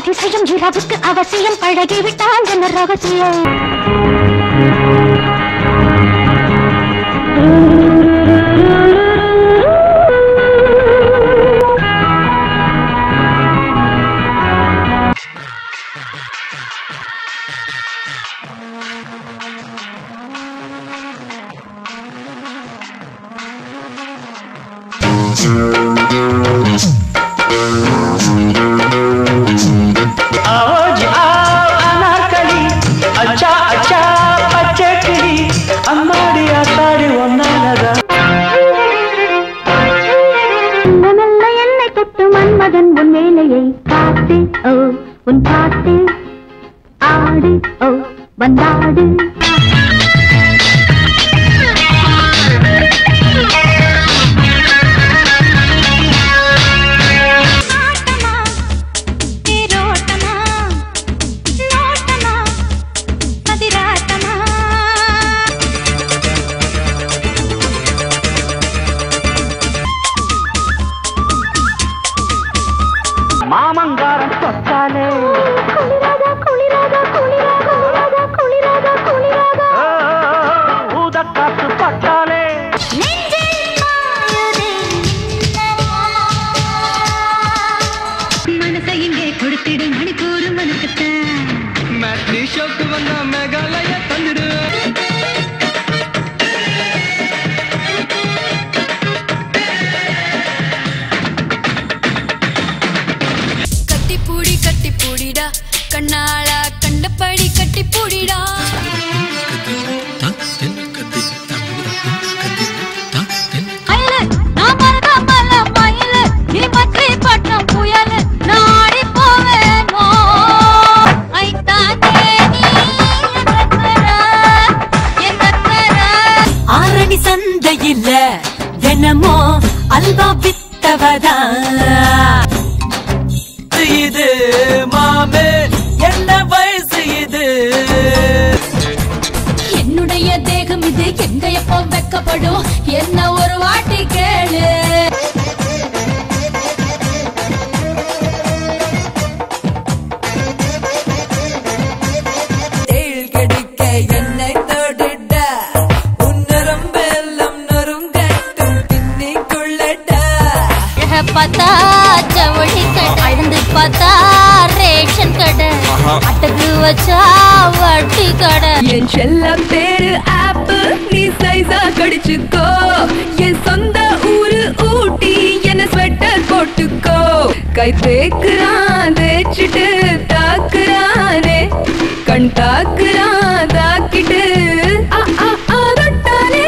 அதிசயம் இரவுக்கு அவசியம் பழகிவிட்டால் என்ன ரகசியம் आओ जी आओ अनारकली अच्छा अच्छा பச்சை கிளி அம்மாடி ஆத்தாடி ஒன்னாலதான் மெல்ல என்னை தொட்டு மன்மதன் உன் வேலையை காட்டு ஓ உன் பாட்டு ஆடு ஓ வந்தாடு மாமங்காரம் தொட்டாலே குளிராதா குளிராதா குளிராதா குளிராதா குளிராதா ஊதக்காத்து பட்டாலே மனசை இங்கே கொடுத்திடு மணிக்கூறு மனசுத்தான் மேட்னி ஷோக்கு வந்தா மேகாலய தந்துடு கட்டிப்பூடி கட்டிப்பூடிடா கண்ணாளா கண்டபடி கட்டிப்பூடிடா அயலு, நான் மறக்காமல மயிலு, நீ மத்திரிப்பட்டினம் புயலு, நான் ஆடிப் போவேனோ. ஐத்தானே நீ என் ரத்தர, என் ரத்தர. ஆரணி சந்தையில தினமோ அல்வா வித்தவதான் இது மாமே என்ன வயசு இது என்னுடைய தேகம் இது எங்க எப்போ வெக்கப்படும் என்ன ஒரு வாட்டி கேளு தேள் கெடுக்க என்னை தொடுட உன்னரம் வெல்லம் நொறுங்கட்டும் பின்னி கொள்ளட அழக பார்த்தா ஜவுளி கடை அழுந்து பார்த்தா ரேஷன் கடை அட்டகு வச்சா வட்டி கடை என் செல்லம் பேரு ஆப்பு நீ சைஸா கடிச்சுக்கோ என் சொந்த ஊரு ஊட்டி என்ன ஸ்வெட்டர் போட்டுக்கோ கை தேக்குறான் தேய்ச்சிட்டு தாக்குறானே கண் தாக்குறான் தாக்கிட்டு ஆ, ஆ, ஆ, தொட்டானே.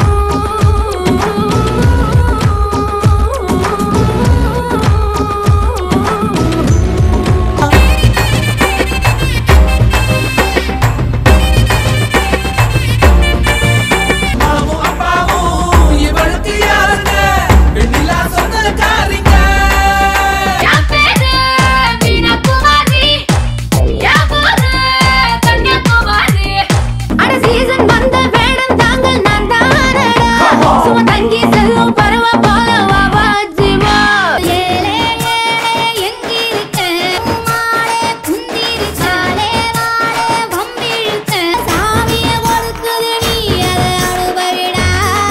என் பேரு மீனாகுமாரி, என் ஊரு கன்னியாகுமரி. அட season வந்த வேடம் தாங்கள் நான் தானடா. சும்மா தங்கி செல்லும் பறவை போல வா வா ஜீவா. ஏலே, ஏலே, எங்கிருக்க? உம்மாளே குந்திருச்சாலே வாளே வம்பிழுக்க. சாமியை ஒடுக்குது நீ அதை அனுபவிடா.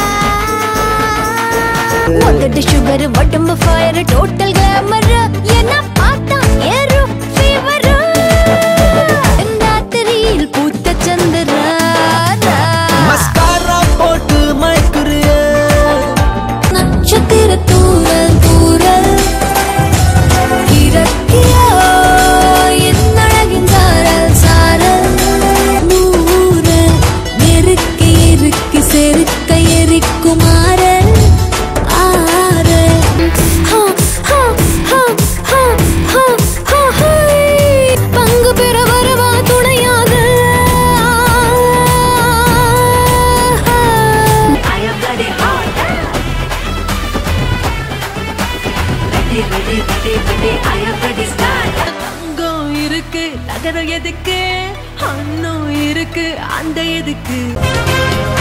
வந்துட்டு சுகர் உடம்பு ஃபயர் டோட்டல் கிளாமர் என்ன பார்த்தா ஏறும் ஃபீவர் ராத்திரியில் பூத்த சந்திரா மஸ்காரா போட்டு மயக்குறிய நட்சத்திர தூரல் தூரல் இறக்கியோ என் அழகின் சாரல் சாரல் நூறு நெருக்கி இறுக்கி செருக்க எரிக்குமாறல் ஆறு ஹா, ஹா, ஹா, ஹா, ஹா, ஹா, ஹை. பங்கு பெற வரவா துணையாக தங்கம் இருக்கு நகரம் எதுக்கு அன்னம் இருக்கு அந்த எதுக்கு